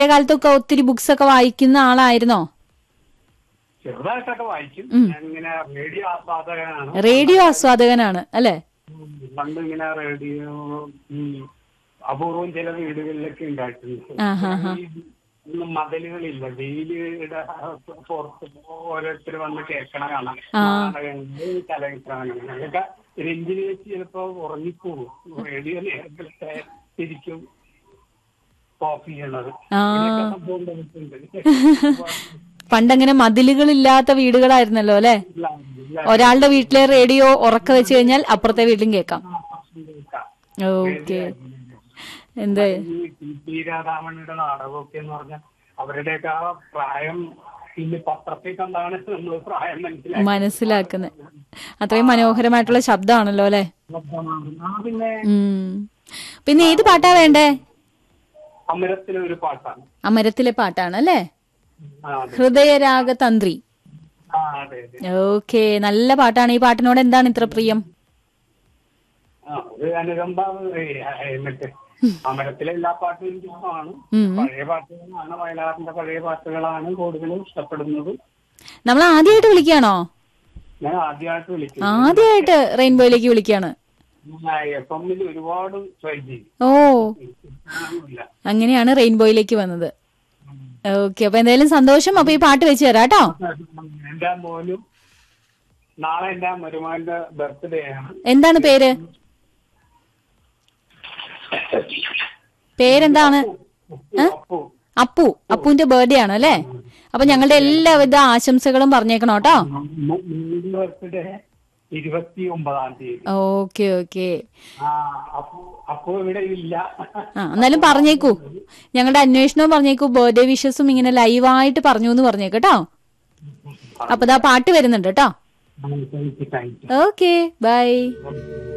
കാലത്തൊക്കെ ഒത്തിരി ബുക്സ് ഒക്കെ വായിക്കുന്ന ആളായിരുന്നോ ചെറുതായിട്ടൊക്കെ വായിക്കും ഞാൻ ഇങ്ങനെ റേഡിയോ ആസ്വാദകനാണ് റേഡിയോ ആസ്വാദകനാണ് അല്ലെ ഉം, പണ്ട് ഇങ്ങനെ റേഡിയോ ഈ അപൂർവം ചില വീടുകളിലൊക്കെ ഉണ്ടായിട്ടുണ്ട് ആഹാ. ഈ ഒന്നും മതിലുകളില്ല ഡെയിലിയുടെ പുറത്ത് ഓരോരുത്തർ വന്ന് കേൾക്കണ കാണാം നാടകങ്ങള് ചലച്ചിത്രങ്ങൾ അതൊക്കെ രഞ്ജിനി വെച്ച് ചിലപ്പോ ഉറങ്ങിപ്പോകും റേഡിയോ നേരത്തെ തിരിക്കും ഓഫ് ചെയ്യണത് ആ. ഇങ്ങനെയൊക്കെ സംഭവം ഉണ്ടായിട്ടുണ്ട്. പണ്ടങ്ങനെ മതിലുകളില്ലാത്ത വീടുകളായിരുന്നല്ലോ അല്ലെ ഇല്ല, ഇല്ല. ഒരാളുടെ വീട്ടിലെ റേഡിയോ ഉറക്ക വെച്ച് കഴിഞ്ഞാൽ അപ്പുറത്തെ വീട്ടിലും കേൾക്കാം കേൾക്കാം. ഓക്കെ എന്ത് ഈ ടി പി രാധാമണിയുടെ നാടകമൊക്കെ എന്ന് പറഞ്ഞാൽ അവരുടെയൊക്കെ ആ പ്രായം പിന്നെ പത്രത്തിൽ കണ്ടാണ് നമ്മൾ പ്രായം മനസ്സിലാക്കി മനസ്സിലാക്കുന്നത് അത്രയും മനോഹരമായിട്ടുള്ള ശബ്ദമാണല്ലോ അല്ലെ ആ പിന്നെ ഉം പിന്നെ ഏത് പാട്ടാ വേണ്ടേ അമരത്തിലെ ഒരു പാട്ടാണ് അമരത്തിലെ പാട്ടാണ് അല്ലേ ആ അതെ ഹൃദയരാഗ തന്ത്രി ആ അതെ അതെ ഓക്കെ നല്ല പാട്ടാണ് ഈ പാട്ടിനോട് എന്താണ് ഇത്ര പ്രിയം ആ ഒരു അനുകമ്പ ഏ, ഏ, മറ്റേ അമരത്തിലെ എല്ലാ പാട്ടും എനിക്ക് ഇഷ്ടമാണ് ഉം. പഴയ പാട്ടുകളാണ് വയലാറിന്റെ പഴയ പാട്ടുകളാണ് കൂടുതലും ഇഷ്ടപ്പെടുന്നത് നമ്മൾ ആദ്യമായിട്ട് വിളിക്കുകയാണോ ഞാൻ ആദ്യമായിട്ട് വിളിക്കും ആദ്യമായിട്ട് റെയിൻബോയിലേക്ക് വിളിക്കുകയാണ് എഫ് എമ്മിൽ ഒരുപാട് ട്രൈ ചെയ്യും ഓ കിട്ടാനുമില്ല. അങ്ങനെയാണ് റെയിൻബോയിലേക്ക് വന്നത് ഓക്കെ അപ്പൊ എന്തായാലും സന്തോഷം അപ്പൊ ഈ പാട്ട് വെച്ച് തരാം കേട്ടോ എന്റെ മോനും നാളെ എന്റെ മരുമാന്റെ ബർത്ത്ഡേ ആണ് എന്താണ് പേര് പേരെന്താണ് അപ്പു അപ്പു അപ്പുവിന്റെ ബർത്ത്ഡേ ആണ് അല്ലേ അപ്പൊ ഞങ്ങളുടെ എല്ലാവിധ ആശംസകളും പറഞ്ഞേക്കണം കേട്ടോ ബർത്ത്ഡേ ഇരുപത്തി ഒമ്പതാം തീയതി ഓക്കെ ഓക്കെ ആ അപ്പു അപ്പു ഇവിടെ ഇല്ല ആ എന്നാലും പറഞ്ഞേക്കൂ ഞങ്ങളുടെ അന്വേഷണവും പറഞ്ഞേക്കൂ ബർത്ത്ഡേ വിഷസും ഇങ്ങനെ ലൈവായിട്ട് പറഞ്ഞു എന്ന് പറഞ്ഞേക്ക് കേട്ടോ അപ്പൊ ദാ പാട്ട് വരുന്നുണ്ട് കേട്ടോ thank you thank you okay bye okay